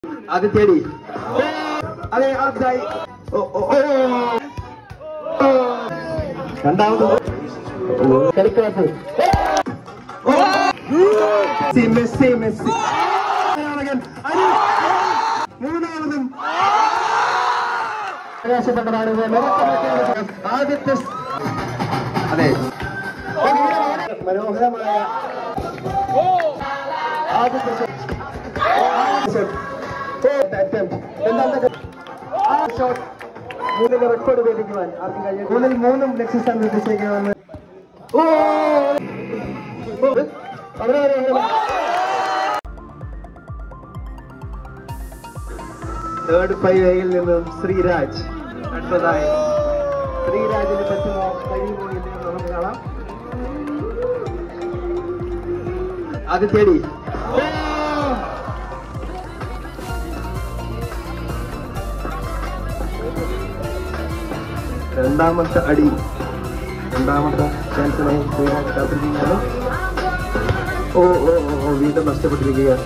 അത് തേടി അതെ അടുത്തായി ഓ ഓ ഓ ഓ. രണ്ടാമത് കളിക്കാത്ത മെസ്സി മെസ്സി മെസ്സി ആരാധകൻ അനി. മൂന്നാമതും പ്രയാസപ്പെട്ടതാണ് ഇത്. നിറക്കപ്പെട്ട ആദ്യത്തെ സ്- അതെ മനോഹരമായ ആദ്യത്തെ ഷോട്ട്. ഷോട്ട്. ഓ, attempt. രണ്ടാമത്തെ ആ ഷോട്ട് മൂന്നിന് റെക്കോർഡ് ഭേദിക്കുവാൻ ആർക്കും കഴിയും മൂന്നിൽ മൂന്നും ലക്ഷ്യസ്ഥാനം എത്തിച്ചേക്കാമെന്ന് ഓ ഓ, വളരെ മനോഹരം. തേർഡ് ഫൈവയിൽ നിന്നും ശ്രീരാജ് അടുത്തതായി ശ്രീരാജിന് പറ്റുമോ കഴിയുമോ ഇല്ലയോ നമുക്ക് കാണാം അത് തേടി രണ്ടാമത്തെ അടി രണ്ടാമത്തെ ചാൻസിനായി ശ്രീരാജ് കാത്തിരിക്കുകയാണ് ഓ ഓ ഓ, ഓ വീണ്ടും നഷ്ടപ്പെട്ടിരിക്കുകയാണ്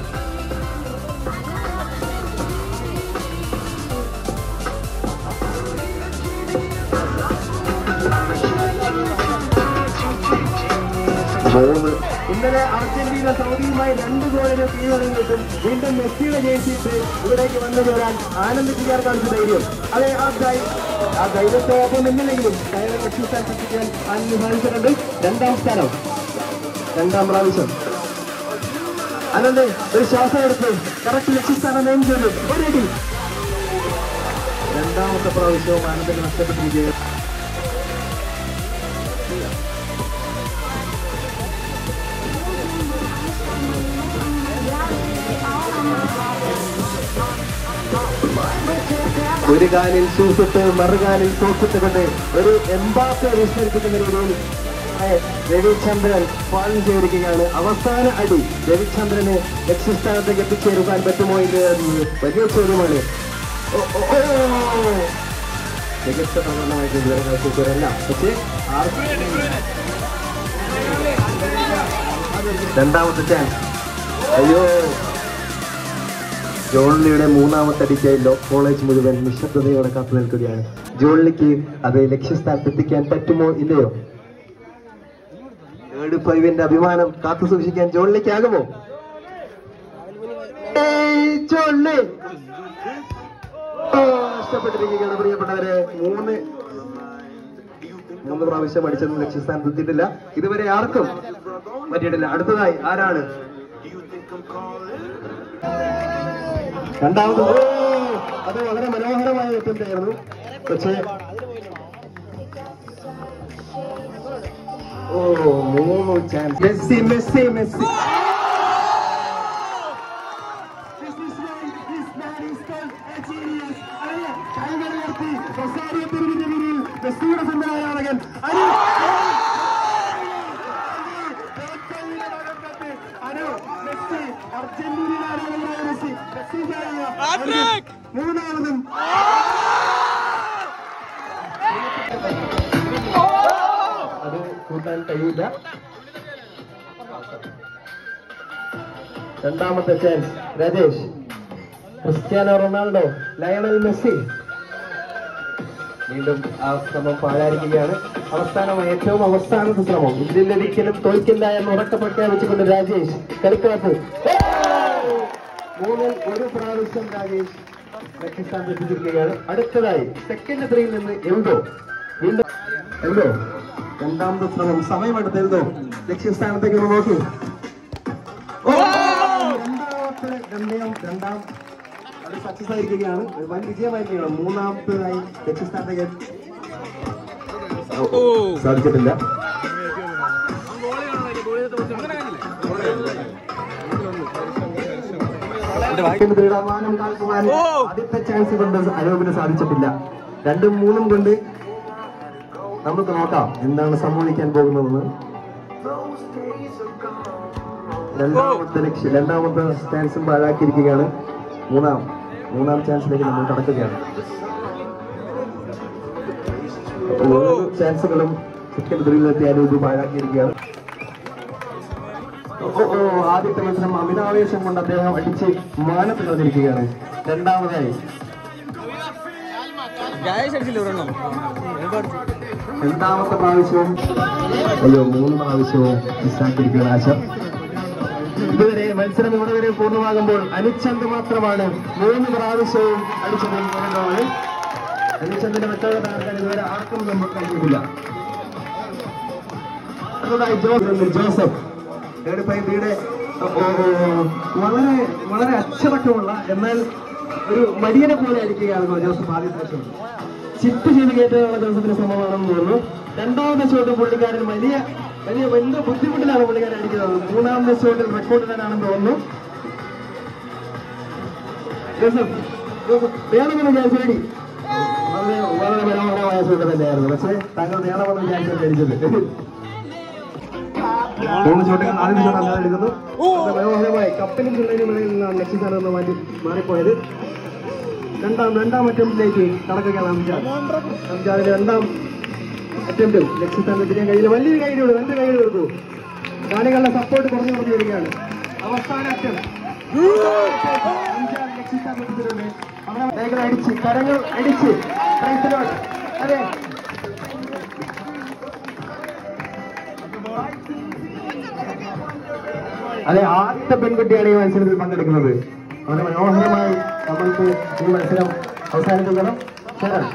മൂന്ന് ഇന്നലെ അർജന്റീന സൗദിയുമായി രണ്ട് ഗോളിന് കീഴടങ്ങിയിട്ടും വീണ്ടും മെസ്സിയുടെ ജയിച്ചിട്ട് ഇവിടേക്ക് വന്നു ചേരാൻ ആനന്ദിപ്പിക്കാൻ കാണിച്ച ധൈര്യം അതെ ആ ധൈ ആ ധൈര്യത്തോടൊപ്പം നിന്നില്ലെങ്കിലും കയറി ലക്ഷ്യസ്ഥാൻ എത്തിക്കാൻ ആനന്ദ് സാധിച്ചിട്ടുണ്ട് രണ്ടാം സ്ഥാനം രണ്ടാം പ്രാവശ്യം അനന്ത് ഒരു ശ്വാസം എടുത്ത് കറക്റ്റ് ലക്ഷ്യസ്ഥാനം നെയിം ചെയ്തു ഒരു അടി രണ്ടാമത്തെ പ്രാവശ്യവും ആനന്ദിന് നഷ്ടപ്പെട്ടിരിക്കുകയാണ് ഒരു കാലിൽ ഷൂസിട്ട് മറുകാലിൽ സോസിട്ട് കൊണ്ട് ഒരു എംബാപ്പെ വിസ്മരിപ്പിക്കുന്ന രീതിയിൽ ഏ, രവിചന്ദ്രൻ ഫാൾ ചെയ്തിരിക്കുകയാണ് അവസാന അടി രവിചന്ദ്രന് ലക്ഷ്യസ്ഥാനത്തേക്ക് എത്തിച്ചേരുവാൻ പറ്റുമോ ഇത് എന്നത് വലിയ ചോദ്യമാണ് ഓ, ഓ, ഓ. മികച്ച പ്രകടനമായിട്ട് ഇതുവരെ കാഴ്ചവെച്ചവരല്ല പക്ഷേ ആർക്കും രണ്ടാമത്തെ ചാൻസ് അയ്യോ ജോൺലിയുടെ മൂന്നാമത്തെ അടിക്കായി ലോ കോളേജ് മുഴുവൻ നിശബ്ദതയോടെ കാത്തു നിൽക്കുകയാണ് ജോൺലിക്ക് അത് ലക്ഷ്യസ്ഥാനത്ത് എത്തിക്കാൻ പറ്റുമോ ഇല്ലയോ തേർഡ് ഫൈവിന്റെ അഭിമാനം കാത്തു സൂക്ഷിക്കാൻ ജോൺലിക്കാകുമോ ഏയ് ജോൺലി ഓ, നഷ്ടപ്പെട്ടിരിക്കുകയാണ് പ്രിയപ്പെട്ടവരെ മൂന്ന് മൂന്ന് പ്രാവശ്യം അടിച്ചത് ലക്ഷ്യസ്ഥാനത്ത് എത്തിയിട്ടില്ല ഇതുവരെ ആർക്കും പറ്റിയിട്ടില്ല അടുത്തതായി ആരാണ് രണ്ടാമത് ഓ, അത് വളരെ മനോഹരമായ എത്തുണ്ടായിരുന്നു പക്ഷേ ഓ മൂന്ന് chance Messi Messi Messi This is why this man is called a genius. അതെ, കൈകൾ ഉയർത്തി റൊസാരിയോ തെരുവിന്റെ കീഴിൽ മെസ്സിയുടെ സ്വന്തം ആരാധകൻ അനു തോറ്റയുടെ ഭാഗത്ത് അനു മെസ്സി അർജന്റീനയുടെ ആരാധകനായ മെസ്സി മെസ്സി ജായ. മൂന്നാമതും അത് കൂട്ടാൻ കഴിയില്ല രണ്ടാമത്തെ chance Rajesh Cristiano Ronaldo Lionel Messi വീണ്ടും ആ ശ്രമം പാഴായിരിക്കുകയാണ് അവസാനം ഏറ്റവും അവസാനത്തെ ശ്രമം ഇതിലൊരിക്കലും തോൽക്കില്ല എന്ന് ഉറക്കെ പ്രഖ്യാപിച്ചുകൊണ്ട് രാജേഷ് കളിക്കാത്ത് മൂന്നിൽ ഒരു പ്രാവശ്യം രാജേഷ് ലക്ഷ്യസ്ഥാനത്ത് എത്തിച്ചിരിക്കുകയാണ് അടുത്തതായി സെക്കൻഡ് ത്രീയിൽ നിന്ന് എൽദോ വീണ്ടും എൽദോ രണ്ടാമത്തെ ശ്രമം സമയമെടുത്ത് എൽദോ ലക്ഷ്യസ്ഥാനത്തേക്ക് ഒന്ന് നോക്കി ഓ! രണ്ടാമത്തെ രണ്ടാം രണ്ടാം അത് സക്സസ് ആയിരിക്കുകയാണ് ഒരു വൻ വിജയമായിരിക്കുകയാണ് മൂന്നാമത്തേതായി ലക്ഷ്യസ്ഥാനത്തേക്ക് ഓ, സാധിച്ചിട്ടില്ല ദൃഢമാനം കാൽക്കുവാൻ ആദ്യത്തെ ചാൻസ് കൊണ്ട് അനൂപിന് സാധിച്ചിട്ടില്ല രണ്ടും മൂന്നും കൊണ്ട് നമുക്ക് നോക്കാം എന്താണ് സംഭവിക്കാൻ പോകുന്നതെന്ന് രണ്ടാമത്തെ ലക്ഷ്യം രണ്ടാമത്തെ ചാൻസും പാഴാക്കിയിരിക്കുകയാണ് മൂന്നാം മൂന്നാം ചാൻസിലേക്ക് നമ്മൾ കടക്കുകയാണ് മൂന്ന് ചാൻസുകളും സെക്കൻഡ് ത്രീയിലെത്തി അനൂപ് പാഴാക്കിയിരിക്കുകയാണ് ഓ, ഓ, ആദ്യത്തെ മത്സരം അമിതാവേശം കൊണ്ട് അദ്ദേഹം അടിച്ച് മാനത്ത് കളഞ്ഞിരിക്കുകയാണ് രണ്ടാമതായി രണ്ടാമത്തെ പ്രാവശ്യവും അയ്യോ മൂന്ന് പ്രാവശ്യവും മിസ്സാക്കിയിരിക്കുകയാണ് ആശ ഇതുവരെ മത്സരം ഇവിടെ വരെ പൂർണ്ണമാകുമ്പോൾ അനുചന്ദ് മാത്രമാണ് മൂന്ന് പ്രാവശ്യവും അടിച്ചത് എന്നുള്ളതാണ് അനുചന്ദിന്റെ മറ്റൊരു തകർക്കാൻ ഇതുവരെ ആർക്കും നമുക്ക് കഴിഞ്ഞിട്ടില്ല അടുത്തതായി ജോസഫ് ജോസഫ് തേർഡ് ഫൈവിയുടെ വളരെ വളരെ അച്ചടക്കമുള്ള എന്നാൽ ഒരു മടിയനെ പോലെ അടിക്കുകയാണ് ജോസഫ് ആദ്യത്തെ ഷോട്ട് ചിപ്പ് ചെയ്ത് കയറ്റാനുള്ള ജോസഫിന്റെ ശ്രമമാണെന്ന് തോന്നുന്നു രണ്ടാമത്തെ ഷോട്ട് പുള്ളിക്കാരൻ വലിയ വലിയ വലിയ ബുദ്ധിമുട്ടിലാണ് പുള്ളിക്കാരൻ അടിക്കുന്നത് മൂന്നാമത്തെ ഷോട്ടിൽ റെക്കോർഡിനാണെന്ന് തോന്നുന്നു ജോസഫ് ജോസഫ് വേണമെന്ന് വിചാരിച്ചു റെഡി വളരെ വളരെ മനോഹരമായ ഷോട്ട് തന്നെയായിരുന്നു പക്ഷേ താങ്കൾ വേണമെന്ന് വിചാരിച്ചാണ് അടിച്ചത് മൂന്ന് ഷോട്ടുകൾ ആദ്യത്തെ ഷോട്ട് അല്ലാതെ എടുക്കുന്നു വളരെ മനോഹരമായി കപ്പലും പിള്ളേരും ഇടയിൽ നിന്നാണ് ലക്ഷ്യസ്ഥാനം എന്ന് മാറ്റി മാറിപ്പോയത് രണ്ടാം രണ്ടാം അറ്റംപ്റ്റിലേക്ക് കടക്കുകയാണ് അംജാദ് അംജാദിന്റെ രണ്ടാം അറ്റംപ്റ്റും ലക്ഷ്യസ്ഥാനം എത്തിക്കാൻ കഴിയില്ല വലിയൊരു കൈയിലുണ്ട് രണ്ട് കൈകൾ കൊടുത്തു കാണികളുടെ സപ്പോർട്ട് കുറഞ്ഞു കുറഞ്ഞു വരികയാണ് അവസാന അറ്റം അംജാദ് ലക്ഷ്യസ്ഥാനം എത്തിച്ചിട്ടുണ്ട് അവിടെ കൈകൾ അടിച്ച് കരങ്ങൾ അടിച്ച് Praise the Lord. അതെ അതെ ആദ്യത്തെ പെൺകുട്ടിയാണ് ഈ മത്സരത്തിൽ പങ്കെടുക്കുന്നത് വളരെ മനോഹരമായി നമ്മൾക്ക് ഈ മത്സരം അവസാനിപ്പിക്കണം ശരൺ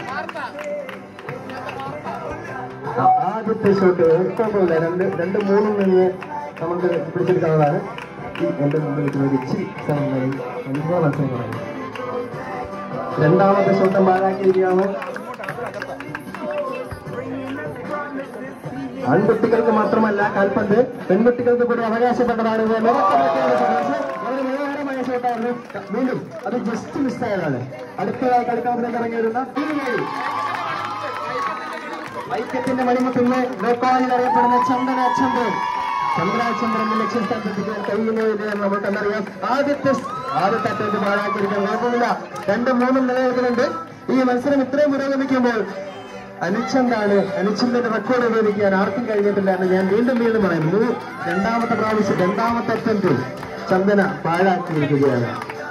ആ- ആദ്യത്തെ ഷോട്ട് കുഴപ്പമില്ല രണ്ട് രണ്ട് മൂന്നും നിന്ന് നമുക്ക് പിടിച്ചെടുക്കാവുന്നതാണ് ഈ എന്റെ മുമ്പിൽ നിൽക്കുന്നത് ഇച്ചിരി സ്ഥലമായി അനുഭവ മത്സരങ്ങളാണ് രണ്ടാമത്തെ ഷോട്ട് പാഴാക്കിയിരിക്കുകയാണ് ആൺകുട്ടികൾക്ക് മാത്രമല്ല കാൽപന്ത് പെൺകുട്ടികൾക്ക് കൂടി അവകാശപ്പെട്ടതാണ് ഇത് വളരെ മനോഹരമായ ഷോട്ടായിരുന്നു വീണ്ടും അത് ജസ്റ്റ് മിസ്സായതാണ് അടുത്തതായി കളിക്കളത്തിലേക്ക് ഇറങ്ങി വരുന്ന തിരുമേനി ഐക്യത്തിന്റെ മണിമുട്ടിന്ന് ലോക്കാളിൽ അറിയപ്പെടുന്ന ചന്ദന ചന്ദ്രൻ ചന്ദ്രാചന്ദ്രന്റെ ലക്ഷ്യസ്ഥാനത്തെത്തിക്കാൻ കഴിയുമോ ഇല്ല എന്ന് നമുക്ക് കണ്ടറിയാം ആദ്യത്തെ ആദ്യത്തെ അറ്റത്ത് പാഴാക്കിയിരിക്കാൻ കുഴപ്പമില്ല രണ്ടും മൂന്നും നിലനിൽക്കുന്നുണ്ട് ഈ മത്സരം ഇത്രയും പുരോഗമിക്കുമ്പോൾ അനുചന്താണ് അനുചന്ദന്റെ റെക്കോർഡ് ഉപയോഗിക്കാൻ ആർക്കും കഴിഞ്ഞിട്ടില്ല എന്ന് ഞാൻ വീണ്ടും വീണ്ടും പറയുന്നു മൂ- രണ്ടാമത്തെ പ്രാവശ്യം രണ്ടാമത്തെ അറ്റംപ്റ്റിൽ ചന്ദന പാഴാക്കിയിരിക്കുകയാണ്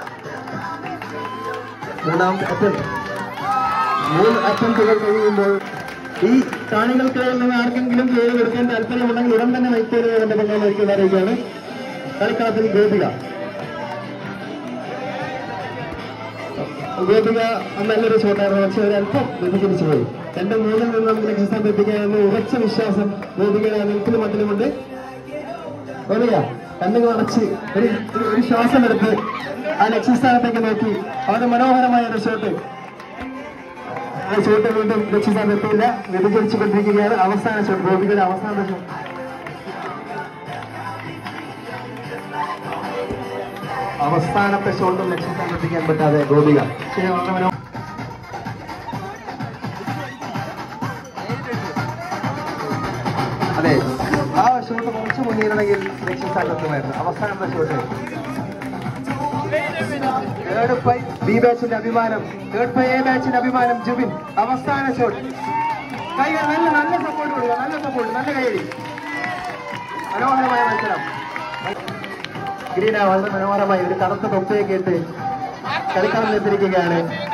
മൂന്നാമത്തെ അറ്റംപ്റ്റ് മൂന്ന് അറ്റംപ്റ്റുകൾ കഴിയുമ്പോൾ ഈ കാണികൾക്കിടയിൽ നിന്ന് ആർക്കെങ്കിലും ജോലി കൊടുക്കാൻ താല്പര്യമുണ്ടെങ്കിൽ ഉടൻ തന്നെ മൈക്കേറിയ എന്റെ പങ്കാളിലേക്ക് അറിയിക്കുകയാണ് കളിക്കളത്തിൽ ഗോപിക ഗോപിക നല്ലൊരു ഷോട്ടായിരുന്നു പക്ഷെ ഒരു അല്പം വ്യതിചരിച്ചു പോയി രണ്ട് മൂന്നിൽ നിന്ന് നമുക്ക് ലക്ഷ്യസ്ഥാനത്ത് എത്തിക്കാമെന്ന് ഉറച്ച വിശ്വാസം ഗോപികയുടെ ആ നിൽക്കുന്ന മട്ടിലുമുണ്ട് ഗോപിക കണ്ണുകൾ അടച്ച് ഒരു ഒരു- ഒരു ശ്വാസം എടുത്ത് ആ ലക്ഷ്യസ്ഥാനത്തേക്ക് നോക്കി വളരെ മനോഹരമായ ഒരു ഷോട്ട് ആ ഷോട്ട് വീണ്ടും ലക്ഷ്യസ്ഥാനത്ത് എത്തിയില്ല വ്യതിചരിച്ചു കൊണ്ടിരിക്കുകയാണ് അവസാന ഷോട്ട് ഗോപികയുടെ അവസാന ഷോട്ട് അവസാനത്തെ ഷോട്ടും ലക്ഷ്യസ്ഥാനം എത്തിക്കാൻ പറ്റാതെ ഗോപിക ശരി, വളരെ മനോ- അതെ ആ ഷോട്ട് കുറച്ച് മുന്നിലുണ്ടെങ്കിൽ ലക്ഷ്യസ്ഥാനത്തുമായിരുന്നു അവസാനത്തെ ഷോട്ട് തേർഡ് ഫൈ ബി ബാച്ചിന്റെ അഭിമാനം തേർഡ് ഫൈ എ ബാച്ചിന്റെ അഭിമാനം ജുബിൻ അവസാന ഷോട്ട് കൈകൾ നല്ല നല്ല സപ്പോർട്ട് കൊടുക്കുക നല്ല സപ്പോർട്ട് നല്ല കൈയടി മനോഹരമായ മത്സരം ഗ്രീന വളരെ മനോഹരമായി ഒരു കറുത്ത തൊപ്പയൊക്കെ ഇട്ട് കളിക്കളത്തിൽ എത്തിയിരിക്കുകയാണ്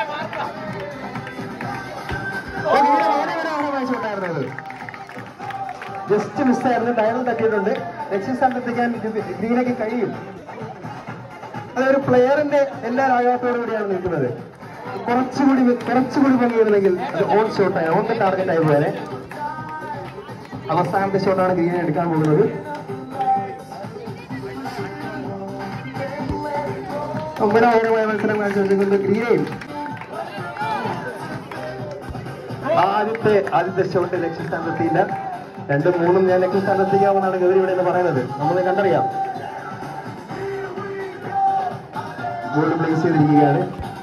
ഓ, ഗ്രീന വളരെ മനോഹരമായ ഷോട്ടായിരുന്നത് ജസ്റ്റ് മിസ്സായിരുന്നു ടയറിൽ തട്ടിയിട്ടുണ്ട് ലക്ഷ്യസ്ഥാനത്ത് എത്തിക്കാൻ ഗ്രീനയ്ക്ക് കഴിയും അതൊരു പ്ലെയറിന്റെ എല്ലാ രാഗത്തോടു കൂടിയാണ് നിൽക്കുന്നത് കുറച്ചുകൂടി കുറച്ചുകൂടി ഭംഗിയിരുന്നെങ്കിൽ അത് ഓൺ ഷോട്ടായി ഓൺ ദ ടാർഗറ്റ് ആയി പോലെ അവസാനത്തെ ഷോട്ടാണ് ഗ്രീനെ എടുക്കാൻ പോകുന്നത് മനോഹരമായ മത്സരം കാഴ്ചവെച്ചുകൊണ്ട് ഗ്രീനയും ആദ്യത്തെ ആദ്യത്തെ ഷോട്ട് ലക്ഷ്യസ്ഥാനത്തെത്തിയില്ല രണ്ടും മൂന്നും ഞാൻ ലക്ഷ്യസ്ഥാനത്തെത്തിക്കാമെന്നാണ് ഗൗരി ഇവിടെ നിന്ന് പറയുന്നത് നമ്മൾ കണ്ടറിയാം ഗോൾ പ്ലേസ് ചെയ്തിരിക്കുകയാണ്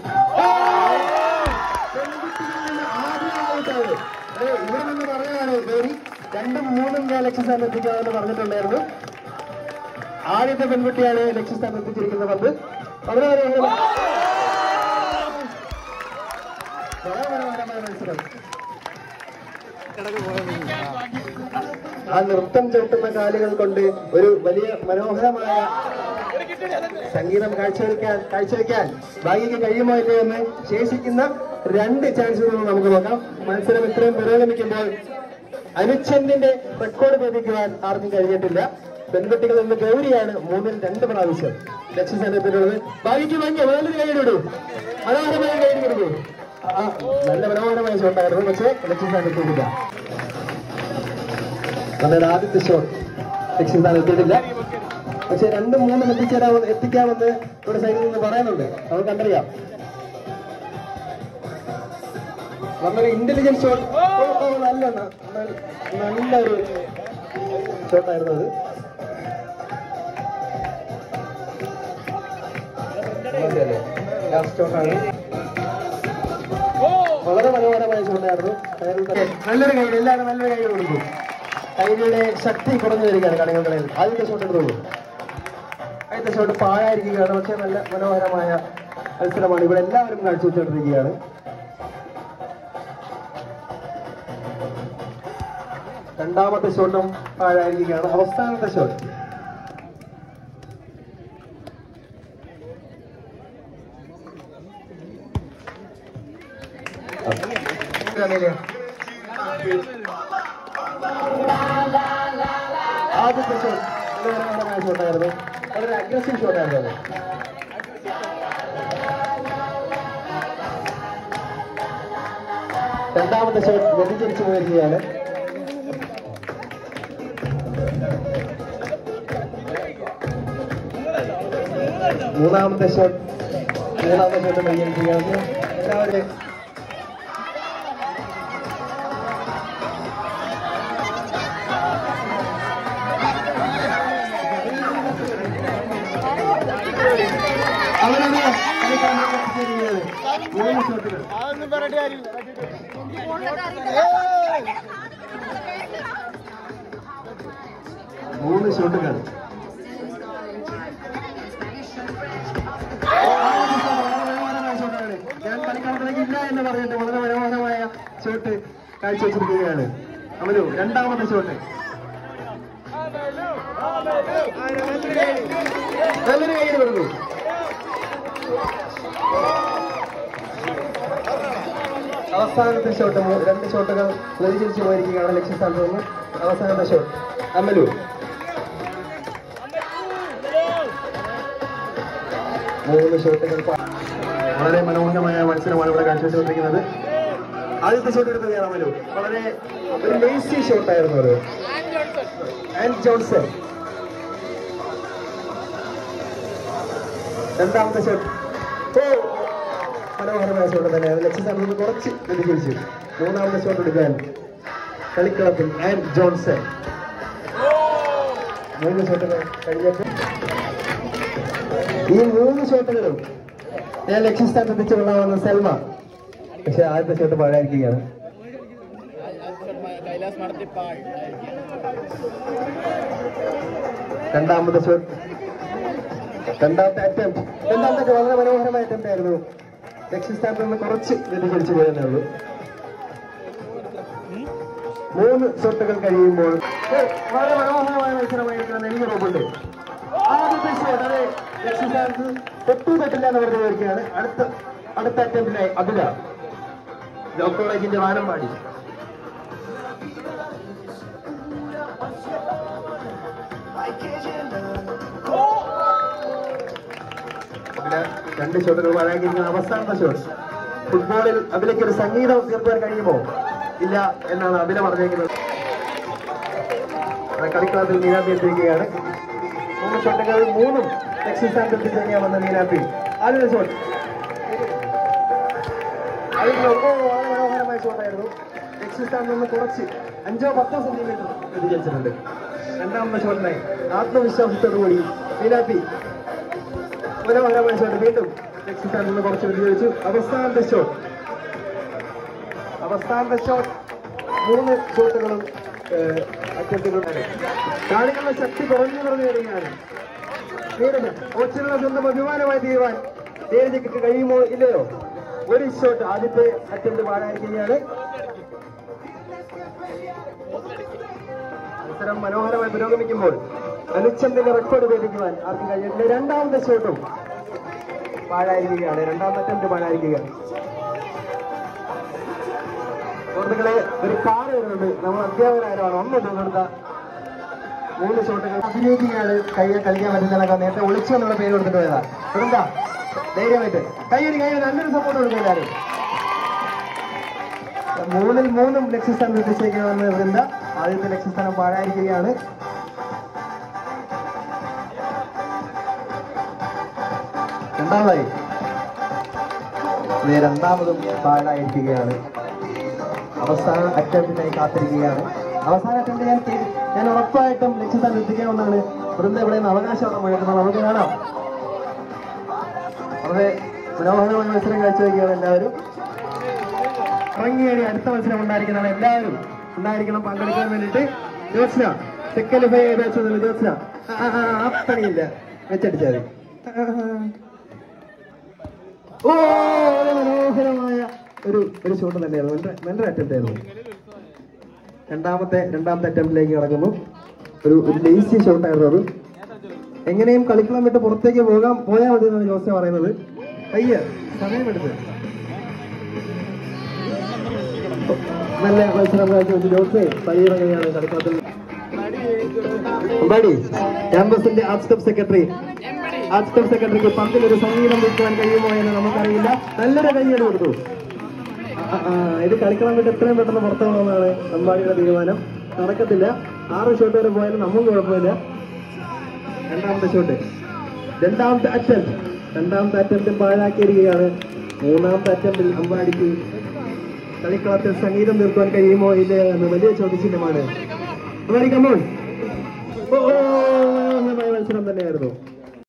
ഇവിടെ നിന്ന് പറയുകയാണ് ഗൗരി രണ്ടും മൂന്നും ഞാൻ ലക്ഷ്യസ്ഥാനം എത്തിക്കാമെന്ന് പറഞ്ഞിട്ടുണ്ടായിരുന്നു ആദ്യത്തെ പെൺകുട്ടിയാണ് ലക്ഷ്യസ്ഥാനം എത്തിച്ചിരിക്കുന്നത് പന്ത് വളരെ മനോഹരമായ വളരെ മനോഹരമായ മത്സരം ആ നൃത്തം ചവിട്ടുന്ന കാലുകൾ കൊണ്ട് ഒരു വലിയ മനോഹരമായ സംഗീതം കാഴ്ചവെക്കാൻ കാഴ്ചവെക്കാൻ ഭാഗ്യക്ക് കഴിയുമോ ഇല്ലയോ എന്ന് ശേഷിക്കുന്ന രണ്ട് ചാൻസുകൾ നമുക്ക് നോക്കാം മത്സരം ഇത്രയും പുരോഗമിക്കുമ്പോൾ അനുച്ഛന്റെ റെക്കോർഡ് ഭേദിക്കുവാൻ ആർക്കും കഴിഞ്ഞിട്ടില്ല പെൺകുട്ടികൾ എന്ന് ഗൗരിയാണ് മൂന്നിൽ രണ്ട് പ്രാവശ്യം ലക്ഷ്യസ്ഥാനത്തിലുള്ളത് ഭാഗ്യക്ക് വാങ്ങിയ വേറൊരു കൈയിലിടൂ മനോഹരമായ കൈയിൽ കൊടുക്കൂ ആ, നല്ല മനോഹരമായ ഷോട്ടായിരുന്നു പക്ഷേ ലക്ഷ്യസ്ഥാനത്തില്ല നമ്മുടെ ആദ്യത്തെ ഷോട്ട് ലക്ഷ്യസ്ഥാനം എത്തിയിട്ടില്ല പക്ഷെ രണ്ടും മൂന്നും എത്തിച്ചേരാമെന്ന് എത്തിക്കാമെന്ന് ഇവിടെ സൈഡിൽ നിന്ന് പറയുന്നുണ്ട് നമുക്ക് കണ്ടറിയാം നല്ലൊരു ഇന്റലിജന്റ് ഷോട്ട് നല്ല ന- ന- നല്ലൊരു ഷോട്ടായിരുന്നു അത് ലാസ്റ്റ് ഷോട്ടാണ് വളരെ മനോഹരമായ ഷോട്ടായിരുന്നു കയറിൽ തന്നെ നല്ലൊരു കൈ എല്ലാവരും നല്ലൊരു കൈ കൊടുക്കും കൈകളുടെ ശക്തി കുറഞ്ഞു വരികയാണ് കളികളിൽ ആദ്യത്തെ ഷോട്ട് എടുത്തോളൂ ആദ്യത്തെ ഷോട്ട് പാഴായിരിക്കുകയാണ് പക്ഷെ നല്ല മനോഹരമായ മത്സരമാണ് ഇവിടെ എല്ലാവരും കാഴ്ചവെച്ചുകൊണ്ടിരിക്കുകയാണ് രണ്ടാമത്തെ ഷോട്ടും പാഴായിരിക്കുകയാണ് അവസാനത്തെ ഷോട്ട് ആദ്യത്തെ ഷോട്ട് വളരെ മനോഹരമായ ഷോട്ടായിരുന്നു വളരെ അഗ്രസീവ് ഷോട്ടായിരുന്നു അത് രണ്ടാമത്തെ ഷോട്ട് വ്യതിചരിച്ചു പോയിരിക്കുകയാണ് മൂന്നാമത്തെ ഷോട്ട് മൂന്നാമത്തെ ഷോട്ട് പരിഗണിക്കുകയാണ് എല്ലാവരും അവരത് കളിക്കാൻ എത്തിച്ചിരിക്കുകയാണ്. മൂന്ന് ഷോട്ടുകൾ അതൊന്നും പറഞ്ഞിട്ട് കാര്യമില്ല മൂന്ന് ഷോട്ടുകൾ ഞാൻ കളിക്കളത്തിലേക്ക് ഇല്ല എന്ന് പറഞ്ഞിട്ട് വളരെ മനോഹരമായ ഷോട്ട് കാഴ്ചവെച്ചിരിക്കുകയാണ് അമലു രണ്ടാമത്തെ ഷോട്ട് നല്ലൊരു കൈ കൊടുക്കൂ അവസാനത്തെ ഷോട്ട് രണ്ട് ഷോട്ടുകൾ വ്യതിചരിച്ചു പോയിരിക്കുകയാണ് ലക്ഷ്യസ്ഥാനത്ത് നിന്ന് അവസാനത്തെ ഷോട്ട് അമലു മൂന്ന് ഷോട്ടുകൾ പ- വളരെ മനോഹരമായ മത്സരമാണ് ഇവിടെ കാഴ്ചവെച്ചുകൊണ്ടിരിക്കുന്നത് ആദ്യത്തെ ഷോട്ട് എടുത്തതാണ് അമലു വളരെ ഒരു ലേസി ഷോട്ടായിരുന്നു അത് ആൻഡ് ജോൺസൺ രണ്ടാമത്തെ ഷോട്ട് ഓ മനോഹരമായ ഷോട്ട് തന്നെയാണ് ലക്ഷ്യസ്ഥാനത്ത് നിന്ന് കുറച്ച് വ്യതിചരിച്ചു മൂന്നാമത്തെ ഷോട്ട് എടുക്കാൻ കളിക്കളത്തിൽ ആൻഡ് ജോൺസൺ മൂന്ന് ഷോട്ടുകൾ കഴിഞ്ഞപ്പോൾ ഈ മൂന്ന് ഷോട്ടുകളും ഞാൻ ലക്ഷ്യസ്ഥാനത്ത് എത്തിച്ചു കൊള്ളാമെന്ന് സൽമ പക്ഷെ ആദ്യത്തെ ഷോട്ട് പാഴായിരിക്കുകയാണ് കൈലാസ് നടത്തി പാൾ രണ്ടാമത്തെ ഷോട്ട് രണ്ടാമത്തെ അറ്റംപ്റ്റ് രണ്ടാമത്തെ വളരെ മനോഹരമായ അറ്റംപ്റ്റ് ആയിരുന്നു ലക്ഷ്യസ്ഥാനത്ത് നിന്ന് കുറച്ച് വ്യതിചരിച്ചു പോയെന്നേ ഉള്ളൂ മൂന്ന് ഷോട്ടുകൾ കഴിയുമ്പോൾ ഓ, വളരെ മനോഹരമായ മത്സരമായിരിക്കുന്ന എനിക്ക് ഉറപ്പുണ്ട് ആദ്യത്തെ ഷോട്ട് അതെ ലക്ഷ്യസ്ഥാനത്ത് തൊട്ടു തട്ടില്ല എന്ന് പറഞ്ഞു പോയിരിക്കുകയാണ് അടുത്ത അടുത്ത അറ്റംപ്റ്റിനായി അഖില ലോ കോളേജിന്റെ വാനമ്പാടി അഖില രണ്ട് ഷോട്ടുകൾ വഴങ്ങിയിരിക്കുന്ന അവസാനത്തെ ഷോട്ട് ഫുട്ബോളിൽ അതിലേക്ക് ഒരു സംഗീതം തീർക്കാൻ കഴിയുമോ ഇല്ല എന്നാണ് അഭില പറഞ്ഞേക്കുന്നത് അത് കളിക്കളത്തിൽ മീനാപ്പി എത്തിയിരിക്കുകയാണ് മൂന്ന് ഷോട്ടുകൾ മൂന്നും ലക്ഷ്യസ്ഥാനത്ത് എത്തിച്ചേക്കാമെന്ന് മീനാപ്പി ആദ്യത്തെ ഷോട്ട് അതിന് ഓ വളരെ മനോഹരമായ ഷോട്ടായിരുന്നു ലക്ഷ്യസ്ഥാനത്ത് നിന്ന് കുറച്ച് അഞ്ചോ പത്തോ സെന്റിമീറ്റർ വ്യതിചരിച്ചിട്ടുണ്ട് രണ്ടാമത്തെ ഷോട്ടിനായി ആത്മവിശ്വാസത്തോടു കൂടി മീനാപ്പി മനോഹരമായ ഷോട്ട് വീണ്ടും ലക്ഷ്യസ്ഥാനത്ത് നിന്ന് കുറച്ച് വ്യതിചരിച്ചു അവസാനത്തെ ഷോട്ട് അവസാനത്തെ ഷോട്ട് മൂന്ന് ഷോട്ടുകളും അറ്റത്തുകളുടെ കാണികളുടെ ശക്തി കുറഞ്ഞു കുറഞ്ഞു വരികയാണ് നീരജ് കോച്ചിനുള്ള സ്വന്തം അഭിമാനമായി തീരുവാൻ നീരജയ്ക്ക് കഴിയുമോ ഇല്ലയോ ഒരു ഷോട്ട് ആദ്യത്തെ അറ്റംപ്റ്റ് പാഴായിരിക്കുകയാണ് മത്സരം മനോഹരമായി പുരോഗമിക്കുമ്പോൾ അനുച്ചന്തിന്റെ റെക്കോർഡ് ഭേദിക്കുവാൻ ആർക്കും കഴിയുന്നില്ല രണ്ടാമത്തെ ഷോട്ടും പാഴായിരിക്കുകയാണ് രണ്ടാമത്തെ അറ്റംപ്റ്റ് പാഴായിരിക്കുകയാണ് സുഹൃത്തുക്കളെ ഒരു കാറ് വരുന്നുണ്ട് നമ്മൾ അധ്യാപകരായതാണ് ഒന്ന് തീർന്നെടുത്ത മൂന്ന് ഷോട്ടുകൾ അഭിനയിക്കുകയാണ് കൈ കളിക്കാൻ പറ്റുന്ന നേരത്തെ ഒളിച്ചു എന്നുള്ള പേര് കൊടുത്തിട്ട് പോയതാ ഇവിടെന്താ ധൈര്യമായിട്ട് കൈയൊരു കൈ നല്ലൊരു സപ്പോർട്ട് കൊടുക്കും എല്ലാവരും മൂന്നിൽ മൂന്നും ലക്ഷ്യസ്ഥാനം എത്തിച്ചേക്കണമെന്ന് വൃന്ദ ആദ്യത്തെ ലക്ഷ്യസ്ഥാനം പാഴായിരിക്കുകയാണ് രണ്ടാമതായി ഇത് രണ്ടാമതും പാഴായിരിക്കുകയാണ് അവസാന അറ്റംപ്റ്റിനായി കാത്തിരിക്കുകയാണ് അവസാന അറ്റംപ്റ്റ് ഞാൻ ചെയ്ത് ഞാൻ ഉറപ്പായിട്ടും ലക്ഷ്യസ്ഥാനം എത്തിക്കാമെന്നാണ് വൃന്ദ ഇവിടെ നിന്ന് അവകാശവാദം മുഴക്കുന്നത് നമുക്ക് കാണാം വളരെ മനോഹരമായ മത്സരം കാഴ്ചവെക്കുകയാണ് എല്ലാവരും ഇറങ്ങിയാണ് അടുത്ത മത്സരം ഉണ്ടായിരിക്കുന്നതാണ് എല്ലാവരും ഉണ്ടായിരിക്കണം പങ്കെടുക്കാൻ വേണ്ടിയിട്ട് ജ്യോത്സ്ന തെക്കലിഫൈ ചെയ്ത് വെച്ചതല്ല ജ്യോത്സ്ന ആ, ആ, ആ, ആ പണിയില്ല വെച്ചടിച്ചാൽ മതി ഓ വളരെ മനോഹരമായ ഒരു ഒരു ഷോട്ട് തന്നെയായിരുന്നു നല്ല നല്ലൊരു അറ്റംപ്റ്റ് ആയിരുന്നു രണ്ടാമത്തെ രണ്ടാമത്തെ അറ്റംപ്റ്റിലേക്ക് കടക്കുന്നു ഒരു ഒരു ലേസി ഷോട്ടായിരുന്നു അത് എങ്ങനെയും കളിക്കളം വിട്ട് പുറത്തേക്ക് പോകാൻ പോയാൽ മതി എന്നാണ് ജോസെ പറയുന്നത് അയ്യ സമയമെടുത്ത് നല്ല മത്സരം കാഴ്ചവെച്ച് ജോസെ പടിയിറങ്ങുകയാണ് കളിക്കളത്തിൽ അമ്പാടി ക്യാമ്പസിന്റെ arts club secretary arts club സെക്രട്ടറിക്ക് പന്തിൽ ഒരു സംഗീതം വെക്കുവാൻ കഴിയുമോ എന്ന് നമുക്കറിയില്ല നല്ലൊരു കൈയ്യടി കൊടുത്തു ആ, ആ, ഇത് കളിക്കണം വിട്ട് എത്രയും പെട്ടെന്ന് പുറത്തു പോകണമെന്നാണ് അമ്പാടിയുടെ തീരുമാനം നടക്കത്തില്ല ആറ് ഷോട്ട് വരെ പോയാലും നമുക്ക് കുഴപ്പമില്ല രണ്ടാമത്തെ ഷോട്ട് രണ്ടാമത്തെ അറ്റംപ്റ്റ് രണ്ടാമത്തെ അറ്റംപ്റ്റ് പാഴാക്കിയിരിക്കുകയാണ് മൂന്നാമത്തെ അറ്റംപ്റ്റിൽ അമ്പാടിക്ക് കളിക്കളത്തിൽ സംഗീതം തീർക്കാൻ കഴിയുമോ ഇല്ല എന്ന് വലിയ ചോദ്യചിഹ്നമാണ് അമ്പാടി കമോൺ ഓ ഓ, മനോഹരമായ മത്സരം തന്നെയായിരുന്നു